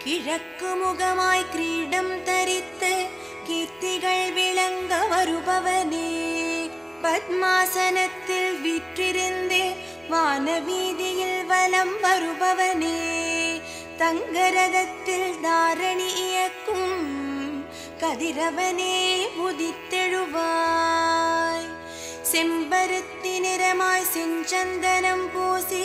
கிழக்கு முகமாய் கிரீடம் தரித்து கீர்த்திகள் விளங்க வருபவனே பத்மாசனத்தில் விற்றிருந்தே வானவீதியில் வலம் வருபவனே தங்கரதத்தில் தாரணி இயக்கும் கதிரவனே உதித்தெழுவாய் செம்பருத்தி நிறமாய் செஞ்சந்தனம் பூசி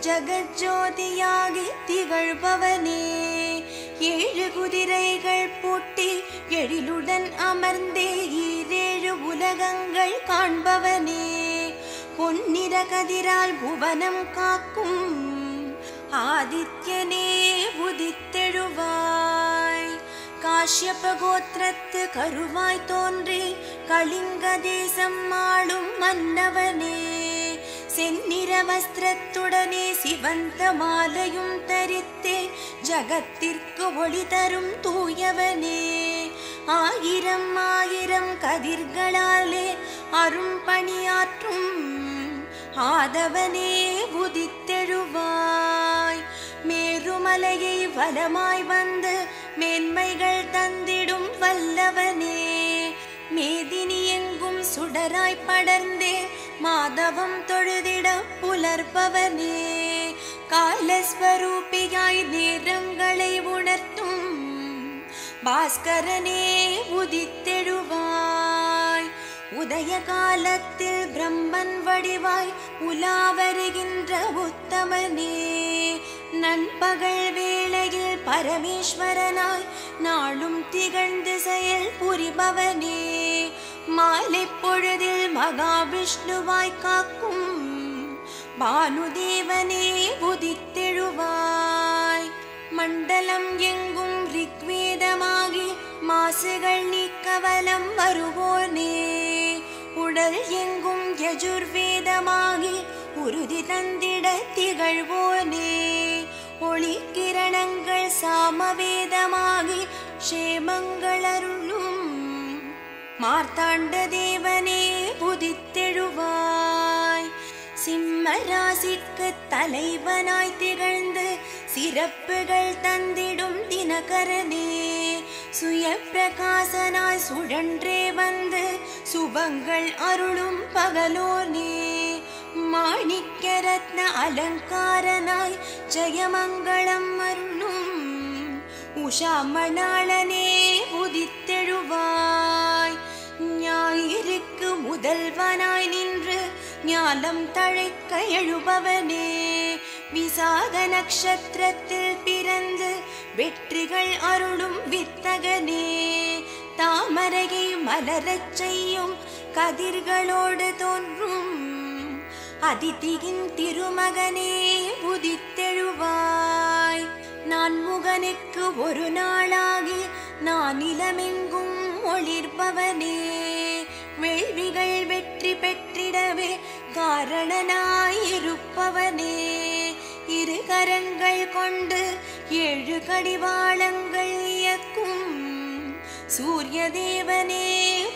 ஜகஜோதியாகி திகழ்பவனே ஏழு குதிரைகள் பூட்டி எழிலுடன் அமர்ந்தே ஈரேழு உலகங்கள் காண்பவனே பொன்னிற கதிரால் புவனம் காக்கும் ஆதித்யனே உதித்தெழுவாய் காஷ்யப கோத்திரத்து கருவாய் தோன்றி கலிங்க தேசம் ஆளும் மன்னவனே செந்நிற வஸ்திரத்துடனே சிவந்த மாலையும் தரித்தே ஜகத்திற்கு ஒளி தரும் தூயவனே ஆயிரம் ஆயிரம் கதிர்களாலே அரும் பணியாற்றும் ஆதவனே உதித்தெழுவாய் மேருமலையை வலமாய் வந்து மேன்மைகள் தந்திடும் வல்லவனே மேதினி எங்கும் சுடராய் படர்ந்தே மாதவம் தொழுதிட புலர்பவனே காலஸ்வரூபியாய் நேரங்களை உணர்த்தும் பாஸ்கரனே உதித்தெழுவாய் உதய காலத்தில் பிரம்மன் வடிவாய் உலா வருகின்ற உத்தமனே நண்பகல் வேளையில் பரமேஸ்வரனாய் நாளும் திகழ்ந்து செயல் புரிபவனே மாலை பொழுதில் மகாவிஷ்ணுவாய் காக்கும் பானுதேவனே உதித்தெழுவாய் மண்டலம் எங்கும் ரிக்வேதமாகி மாசுகள் நீக்க வலம் வருவோனே உடல் எங்கும் யஜுர்வேதமாகி உறுதி தந்திட திகழ்வோனே ஒளி கிரணங்கள் சாமவேதமாகி க்ஷேமங்களருளும் மார்த்தாண்ட தேவனே உதித்தெழுவாய் சிம்ம ராசிக்கு தலைவனாய் திகழ்ந்து சிறப்புகள் தந்திடும் தினகரனே சுய பிரகாசனாய் சுழன்றே வந்து சுபங்கள் அருளும் பகலோனே மாணிக்க ரத்ன அலங்காரனாய் ஜெயமங்களம் அருளும் உஷாமணாளனே உதித்தெழுவாய் ஞாயிறுக்கு முதல்வனாய் நின்று ஞானம் தழைக்க எழுபவனே விசாக நட்சத்திரத்தில் பிறந்து வெற்றிகள் அருளும் வித்தகனே தாமரையை மலரச் செய்யும் கதிர்களோடு தோன்றும் அதிதியின் திருமகனே உதித்தெழுவாய் நான் முகனுக்கு ஒரு நாளாகி நான் நிலமெங்கும் ஒளிர்பவனே வேள்விகள் வெற்றி பெற்றிடவே காரணனாயிருப்பவனே இரு கரங்கள் கொண்டு ஏழு கடிவாளங்கள் இயக்கும் சூரிய தேவனே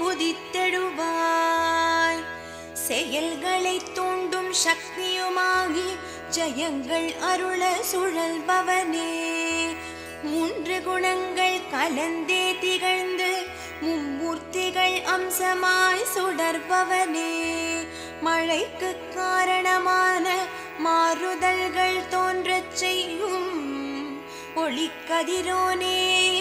உதித்தெழுவாய் செயல்களை தூண்டும் சக்தியுமாகி ஜெயங்கள் அருள சுழல்பவனே மூன்று குணங்கள் கலந்தே திகழ்ந்து மும்மூர்த்திகள் அம்சமாய் சுடர்பவனே மழைக்கு காரணமான மாறுதல்கள் தோன்றச் செய்யும் ஒளிக்கதிரோனே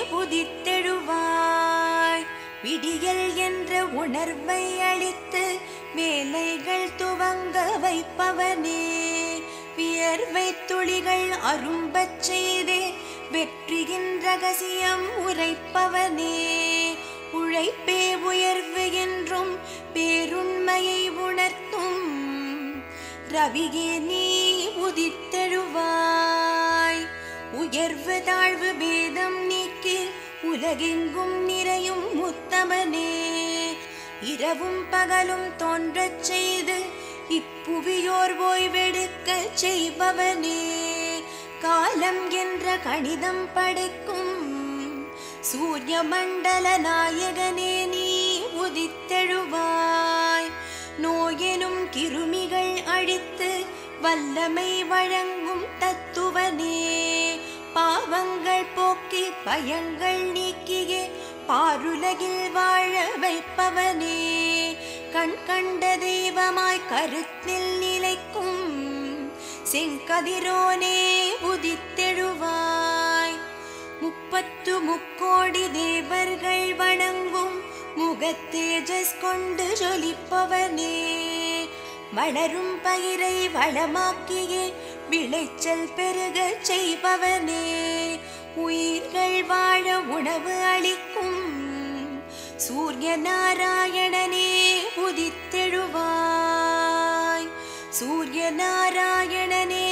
உதித்தெழுவாய் விடியல் என்ற உணர்வை அளித்து வேலைகள் துவங்க வைப்பவனே வியர்வை துளிகள் அரும்பச் செய்தே வெற்றியின் ரகசியம் உரைப்பவனே உழைப்பே உயர்வு என்றும் பேருண்மையை உணர்த்தும் ரவியே நீ உதித்தெழுவாய் உயர்வு தாழ்வு பேதம் நீக்கி உலகெங்கும் நிறையும் முத்தமனே இரவும் பகலும் தோன்றச் செய்து இப்புவியோர் ஓய்வெடுக்கச் செய்பவனே காலம் என்ற கணிதம் படைக்கும் சூரிய மண்டல நாயகனே நீ உதித்தெழுவாய் நோயெனும் கிருமிகள் அழித்து வல்லமை வழங்கும் தத்துவனே பாவங்கள் போக்கி பயங்கள் நீக்கியே பாருலகில் வாழ வைப்பவனே கண் கண்ட தெய்வமாய் கருத்தில் நிலைக்கும் செங்கதிரோனே உதித்தெழுவாய் முப்பத்து முக்கோடி தேவர்கள் வணங்கும் முகத்தேஜஸ் கொண்டு ஜொலிப்பவனே வளரும் பயிரை வளமாக்கியே விளைச்சல் பெருகச் செய்பவனே உயிர்கள் வாழ உணவு அளிக்கும் சூரிய நாராயணனே உதித்தெழுவாய் சூரிய நாராயணனே